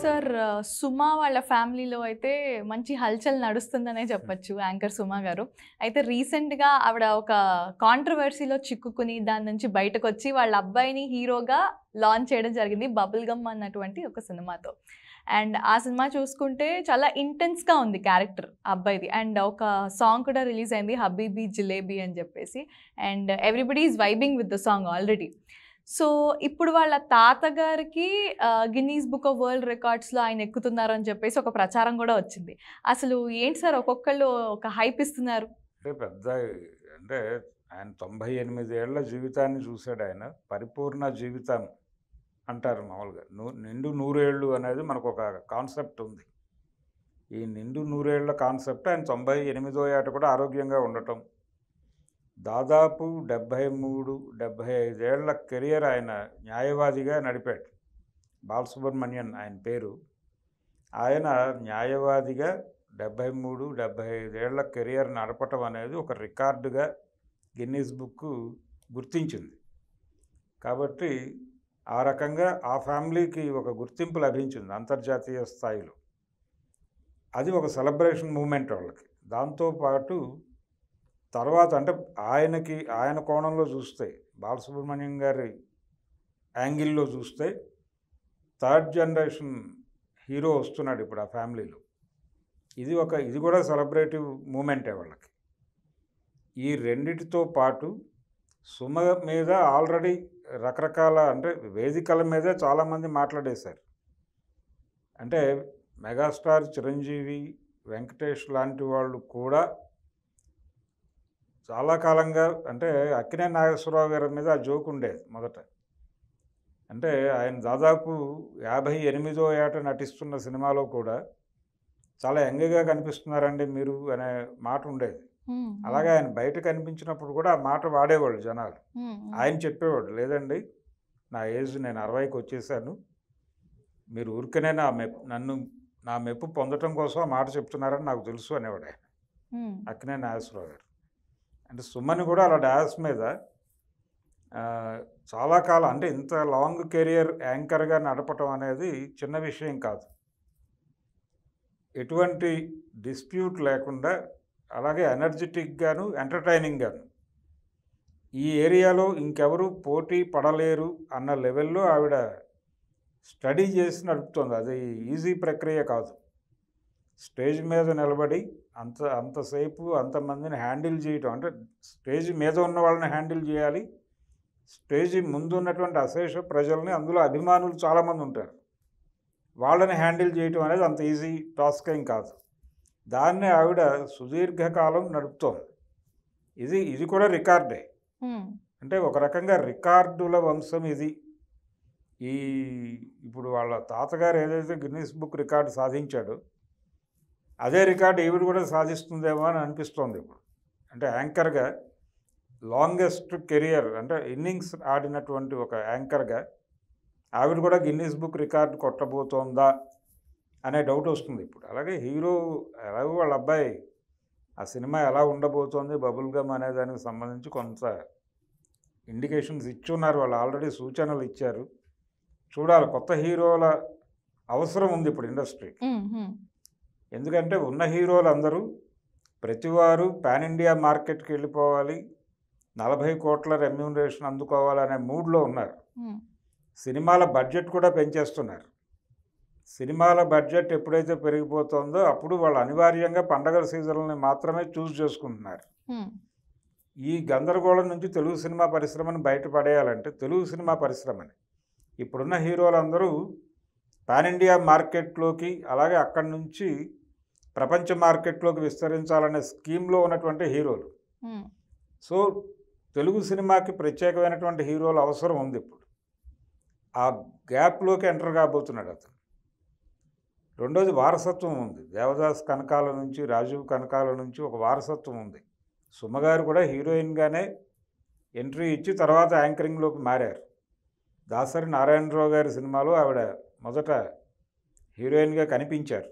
Sir సుమా వాళ్ళ ఫ్యామిలీలో అయితే మంచి హల్చల్ నడుస్తుందనే చెప్పొచ్చు యాంకర్ సుమా గారు అయితే రీసెంట్గా ఆవిడ ఒక కాంట్రవర్సీలో చిక్కుకుని దాని నుంచి బయటకు వచ్చి వాళ్ళ అబ్బాయిని హీరోగా లాంచ్ చేయడం జరిగింది బబుల్ గమ్ అన్నటువంటి ఒక సినిమాతో అండ్ ఆ సినిమా చూసుకుంటే చాలా ఇంటెన్స్గా ఉంది క్యారెక్టర్ అబ్బాయిది అండ్ ఒక సాంగ్ కూడా రిలీజ్ అయింది హబీబీ జిలేబీ అని చెప్పేసి and everybody is vibing with the song already so ఇప్పుడు వాళ్ళ తాతగారికి గిన్నీస్ బుక్ ఆఫ్ వరల్డ్ రికార్డ్స్లో ఆయన ఎక్కుతున్నారు అని చెప్పేసి ఒక ప్రచారం కూడా వచ్చింది అసలు ఏంటి సార్ ఒక్కొక్కళ్ళు ఒక హైప్ ఇస్తున్నారు అంటే పెద్ద అంటే ఆయన తొంభై ఎనిమిది ఏళ్ల జీవితాన్ని చూశాడు ఆయన పరిపూర్ణ జీవితం అంటారు మామూలుగా నూ నిండు నూరేళ్ళు అనేది మనకు ఒక కాన్సెప్ట్ ఉంది ఈ నిండు నూరేళ్ల కాన్సెప్ట్ ఆయన తొంభై ఎనిమిదో ఏట కూడా ఆరోగ్యంగా ఉండటం దాదాపు డెబ్భై మూడు డెబ్భై ఐదేళ్ల కెరియర్ ఆయన న్యాయవాదిగా నడిపాడు బాలసుబ్రహ్మణ్యన్ ఆయన పేరు ఆయన న్యాయవాదిగా డెబ్భై మూడు డెబ్భై ఐదేళ్ల కెరియర్ నడపటం అనేది ఒక రికార్డుగా గిన్నీస్ బుక్ గుర్తించింది కాబట్టి ఆ రకంగా ఆ ఫ్యామిలీకి ఒక గుర్తింపు లభించింది అంతర్జాతీయ స్థాయిలో అది ఒక సెలబ్రేషన్ మూమెంట్ వాళ్ళకి దాంతోపాటు తర్వాత అంటే ఆయనకి ఆయన కోణంలో చూస్తే బాలసుబ్రహ్మణ్యం గారి యాంగిల్లో చూస్తే థర్డ్ జనరేషన్ హీరో వస్తున్నాడు ఇప్పుడు ఆ ఫ్యామిలీలో ఇది ఒక ఇది కూడా సెలబ్రేటివ్ మూమెంటే వాళ్ళకి ఈ రెండిటితో పాటు సుమ మీద ఆల్రెడీ రకరకాల అంటే వేదికల మీదే చాలామంది మాట్లాడేశారు అంటే మెగాస్టార్ చిరంజీవి వెంకటేష్ లాంటి వాళ్ళు కూడా చాలా కాలంగా అంటే అక్కినే నాగేశ్వరరావు గారి మీద ఆ జోక్ ఉండేది మొదట అంటే ఆయన దాదాపు యాభై ఎనిమిదో ఏట నటిస్తున్న సినిమాలో కూడా చాలా యంగ్గా కనిపిస్తున్నారండి మీరు అనే మాట ఉండేది అలాగే ఆయన బయట కనిపించినప్పుడు కూడా ఆ మాట వాడేవాళ్ళు జనాలు ఆయన చెప్పేవాడు లేదండి నా ఏజ్ నేను అరవైకి వచ్చేసాను మీరు ఊరికనే నా మెప్ నన్ను నా మెప్పు పొందటం కోసం ఆ మాట చెప్తున్నారని నాకు తెలుసు అనేవాడు ఆయన అక్కినే నాగేశ్వరరావు గారు అంటే సుమన్ కూడా అలా డాన్స్ మీద ఆ, చాలా కాలం అంటే ఇంత లాంగ్ కెరియర్ యాంకర్గా నడపటం అనేది చిన్న విషయం కాదు ఎటువంటి డిస్ప్యూట్ లేకుండా అలాగే ఎనర్జెటిక్గాను ఎంటర్టైనింగ్గాను ఈ ఏరియాలో ఇంకెవరు పోటీ పడలేరు అన్న లెవెల్లో ఆవిడ స్టడీ చేసి నడుపుతుంది అది ఈజీ ప్రక్రియ కాదు స్టేజ్ మీద నిలబడి అంత అంతసేపు అంతమందిని హ్యాండిల్ చేయటం అంటే స్టేజ్ మీద ఉన్న వాళ్ళని హ్యాండిల్ చేయాలి స్టేజ్ ముందు ఉన్నటువంటి అశేష ప్రజల్ని అందులో అభిమానులు చాలామంది ఉంటారు వాళ్ళని హ్యాండిల్ చేయటం అనేది అంత ఈజీ టాస్క్ ఏం కాదు దాన్ని ఆవిడ సుదీర్ఘకాలం నడుపుతోంది ఇది ఇది కూడా రికార్డే అంటే ఒక రకంగా రికార్డుల వంశం ఇది ఈ ఇప్పుడు వాళ్ళ తాతగారు ఏదైతే గిన్నీస్ బుక్ రికార్డు సాధించాడో అదే రికార్డు ఈవిడ కూడా సాధిస్తుందేమో అని అనిపిస్తోంది ఇప్పుడు అంటే యాంకర్గా లాంగెస్ట్ కెరియర్ అంటే ఇన్నింగ్స్ ఆడినటువంటి ఒక యాంకర్గా ఆవిడ కూడా గిన్నీస్ బుక్ రికార్డు కొట్టబోతోందా అనే డౌట్ వస్తుంది ఇప్పుడు అలాగే హీరో ఎలాగో వాళ్ళ అబ్బాయి ఆ సినిమా ఎలా ఉండబోతోంది బబుల్ గమ్ అనే దానికి సంబంధించి కొంత ఇండికేషన్స్ ఇచ్చున్నారు వాళ్ళు ఆల్రెడీ సూచనలు ఇచ్చారు చూడాలి కొత్త హీరోల అవసరం ఉంది ఇప్పుడు ఇండస్ట్రీ ఎందుకంటే ఉన్న హీరోలు అందరూ ప్రతివారు పాన్ ఇండియా మార్కెట్కి వెళ్ళిపోవాలి నలభై కోట్ల రెమ్యూనరేషన్ అందుకోవాలనే మూడ్లో ఉన్నారు సినిమాల బడ్జెట్ కూడా పెంచేస్తున్నారు సినిమాల బడ్జెట్ ఎప్పుడైతే పెరిగిపోతుందో అప్పుడు వాళ్ళు అనివార్యంగా పండగల సీజన్లని మాత్రమే చూస్ చేసుకుంటున్నారు ఈ గందరగోళం నుంచి తెలుగు సినిమా పరిశ్రమను బయటపడేయాలంటే తెలుగు సినిమా పరిశ్రమని ఇప్పుడున్న హీరోలందరూ పాన్ ఇండియా మార్కెట్లోకి అలాగే అక్కడి నుంచి ప్రపంచ మార్కెట్లోకి విస్తరించాలనే స్కీమ్లో ఉన్నటువంటి హీరోలు సో తెలుగు సినిమాకి ప్రత్యేకమైనటువంటి హీరోలు అవసరం ఉంది ఇప్పుడు ఆ గ్యాప్లోకి ఎంటర్ కాబోతున్నాడు అతను రెండోది వారసత్వం ఉంది దేవదాస్ కనకాల నుంచి రాజీవ్ కనకాల నుంచి ఒక వారసత్వం ఉంది సుమగారు కూడా హీరోయిన్గానే ఎంట్రీ ఇచ్చి తర్వాత యాంకరింగ్లోకి మారారు దాసరి నారాయణరావు గారి సినిమాలో ఆవిడ మొదట హీరోయిన్గా కనిపించారు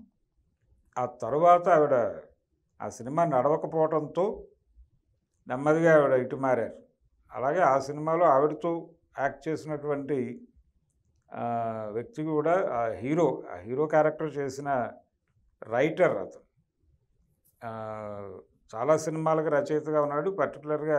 ఆ తర్వాత ఆవిడ ఆ సినిమా నడవకపోవడంతో నెమ్మదిగా ఆవిడ ఇటు మారారు అలాగే ఆ సినిమాలో ఆవిడతో యాక్ట్ చేసినటువంటి ఆ, వ్యక్తి కూడా ఆ హీరో ఆ హీరో క్యారెక్టర్ చేసిన రైటర్ అతను ఆ, చాలా సినిమాలకు రచయితగా ఉన్నాడు పర్టికులర్గా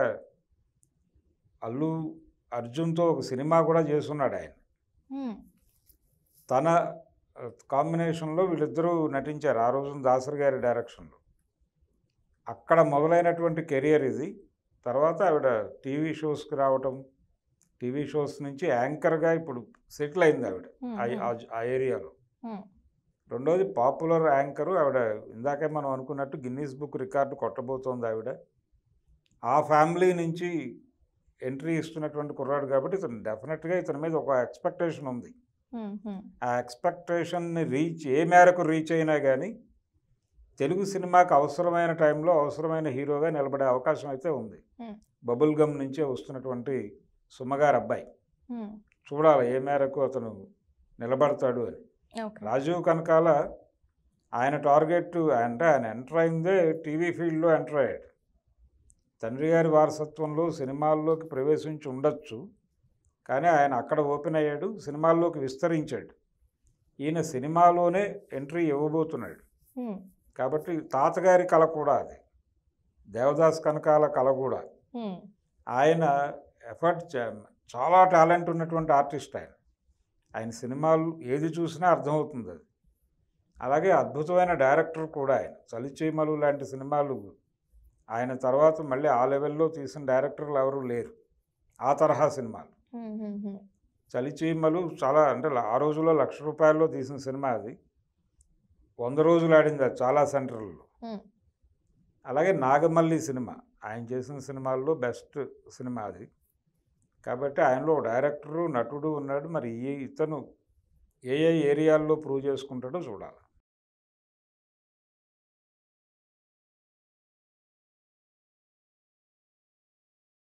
అల్లు అర్జున్తో ఒక సినిమా కూడా చేస్తున్నాడు ఆయన మ్మ్. తన కాంబినేషన్లో వీళ్ళిద్దరూ నటించారు ఆ రోజున దాసరి గారి డైరెక్షన్లో అక్కడ మొదలైనటువంటి కెరియర్ ఇది తర్వాత ఆవిడ టీవీ షోస్కి రావటం టీవీ షోస్ నుంచి యాంకర్గా ఇప్పుడు సెటిల్ అయింది ఆవిడ మ్మ్. ఆ- ఆ- ఆ ఏరియాలో మ్మ్. రెండోది పాపులర్ యాంకరు ఆవిడ ఇందాకే మనం అనుకున్నట్టు గిన్నీస్ బుక్ రికార్డు కొట్టబోతోంది ఆవిడ ఆ ఫ్యామిలీ నుంచి ఎంట్రీ ఇస్తున్నటువంటి కుర్రాడు కాబట్టి ఇతను డెఫినెట్గా ఇతని మీద ఒక ఎక్స్పెక్టేషన్ ఉంది మ్మ్. మ్మ్. ఆ ఎక్స్పెక్టేషన్ని రీచ్ ఏ మేరకు రీచ్ అయినా కానీ తెలుగు సినిమాకి అవసరమైన టైంలో అవసరమైన హీరోగా నిలబడే అవకాశం అయితే ఉంది Hmm. బబుల్ గమ్ నుంచే వస్తున్నటువంటి సుమ్మగారు అబ్బాయి మ్మ్. చూడాలి ఏ మేరకు అతను నిలబడతాడు అని ఓకే రాజీవ్ కనకాల ఆయన టార్గెట్ అంటే ఆయన ఎంటర్ అయిందే టీవీ ఫీల్డ్లో ఎంటర్ అయ్యాడు తండ్రి గారి వారసత్వంలో సినిమాల్లోకి ప్రవేశించి ఉండొచ్చు కానీ ఆయన అక్కడ ఓపెన్ అయ్యాడు సినిమాల్లోకి విస్తరించాడు ఈయన సినిమాలోనే ఎంట్రీ ఇవ్వబోతున్నాడు మ్మ్. కాబట్టి తాతగారి కళ కూడా అది దేవదాస్ కనకాల కళ కూడా మ్మ్. ఆయన ఎఫర్ట్ చా- చాలా టాలెంట్ ఉన్నటువంటి ఆర్టిస్ట్ ఆయన ఆయన సినిమాలు ఏది చూసినా అర్థమవుతుంది అది అలాగే అద్భుతమైన డైరెక్టర్ కూడా ఆయన చలిచీమలు లాంటి సినిమాలు ఆయన తర్వాత మళ్ళీ ఆ లెవెల్లో తీసిన డైరెక్టర్లు ఎవరూ లేరు ఆ తరహా సినిమాలు మ్మ్. మ్మ్. మ్మ్. చలిచీమలు చాలా అంటే ఆ రోజుల్లో లక్ష రూపాయల్లో తీసిన సినిమా అది వంద రోజులు ఆడింది అది చాలా సెంటర్లలో మ్మ్. అలాగే నాగమల్లి సినిమా ఆయన చేసిన సినిమాల్లో బెస్ట్ సినిమా అది కాబట్టి ఆయనలో ఒక డైరెక్టరు నటుడు ఉన్నాడు మరి ఈ ఇతను ఏ ఏ ఏరియాల్లో ప్రూవ్ చేసుకుంటాడో చూడాలి